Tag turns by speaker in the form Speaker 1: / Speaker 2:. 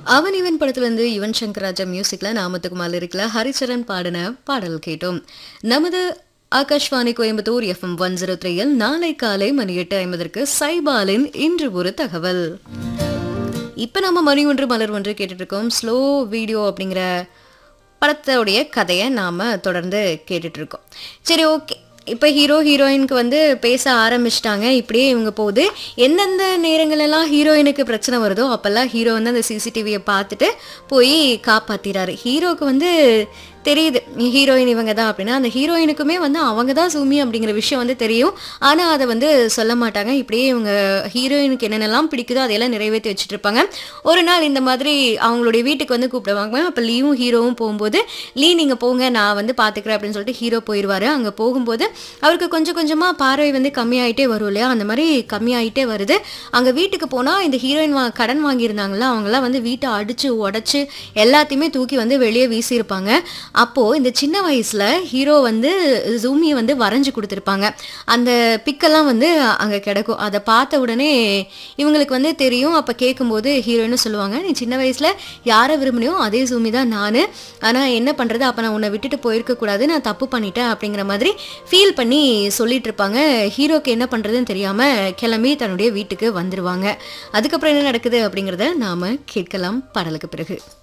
Speaker 1: அவன் இவன் படத்துலேருந்து யுவன் சங்கர் ராஜா மியூசிக்கில் நாமத்துக்குமால் இருக்கல ஹரிச்சரன் பாடின பாடல் கேட்டோம் நமது Akashvani Coimbatore FM one zero த்ரீயில் நாளை காலை மணி எட்டு ஐம்பதற்கு சைபாலின் இன்று ஒரு தகவல் இப்போ நம்ம மணி ஒன்று மலர் ஒன்று கேட்டுட்டு இருக்கோம் ஸ்லோ வீடியோ அப்படிங்கிற படத்தோடைய கதையை நாம் தொடர்ந்து கேட்டுட்டு இருக்கோம் சரி ஓகே இப்போ ஹீரோ ஹீரோயினுக்கு வந்து பேச ஆரம்பிச்சிட்டாங்க இப்படியே இவங்க போகுது எந்தெந்த நேரங்களெல்லாம் ஹீரோயினுக்கு பிரச்சனை வருதோ அப்போல்லாம் ஹீரோ வந்து அந்த சிசிடிவியை பார்த்துட்டு போய் காப்பாத்திறாரு ஹீரோக்கு வந்து தெரியுது ஹீரோயின் இவங்க தான் அப்படின்னா அந்த ஹீரோயினுக்குமே வந்து அவங்க தான் சூமி அப்படிங்கிற விஷயம் வந்து தெரியும் ஆனால் அதை வந்து சொல்ல மாட்டாங்க இப்படியே இவங்க ஹீரோயினுக்கு என்னென்னலாம் பிடிக்குதோ அதையெல்லாம் நிறைவேற்றி வச்சுட்டு இருப்பாங்க ஒரு நாள் இந்த மாதிரி அவங்களுடைய வீட்டுக்கு வந்து கூப்பிடுவாங்க அப்போ லீவும் ஹீரோவும் போகும்போது லீ நீங்கள் போங்க நான் வந்து பார்த்துக்கிறேன் அப்படின்னு சொல்லிட்டு ஹீரோ போயிடுவார் அங்கே போகும்போது அவருக்கு கொஞ்சம் கொஞ்சமாக பார்வை வந்து கம்மியாயிட்டே வரும் இல்லையா அந்த மாதிரி கம்மியாயிட்டே வருது அங்கே வீட்டுக்கு போனால் இந்த ஹீரோயின் வா கடன் வாங்கியிருந்தாங்களா அவங்களாம் வந்து வீட்டை அடித்து உடச்சி எல்லாத்தையுமே தூக்கி வந்து வெளியே வீசியிருப்பாங்க அப்போது இந்த சின்ன வயசில் ஹீரோ வந்து ஜூமியை வந்து வரைஞ்சி கொடுத்துருப்பாங்க அந்த பிக்கெல்லாம் வந்து அங்கே கிடக்கும் அதை பார்த்த உடனே இவங்களுக்கு வந்து தெரியும் அப்போ கேட்கும்போது ஹீரோயினும் சொல்லுவாங்க நீ சின்ன வயசில் யாரை விரும்பினியோ அதே ஜூமி தான் நான் ஆனால் என்ன பண்ணுறது அப்போ நான் உன்னை விட்டுட்டு போயிருக்கக்கூடாது நான் தப்பு பண்ணிட்டேன் அப்படிங்கிற மாதிரி ஃபீல் பண்ணி சொல்லிட்டு இருப்பாங்க ஹீரோக்கு என்ன பண்ணுறதுன்னு தெரியாமல் கிளம்பி தன்னுடைய வீட்டுக்கு வந்துடுவாங்க அதுக்கப்புறம் என்ன நடக்குது அப்படிங்கிறத நாம் கேட்கலாம் பாடலுக்கு பிறகு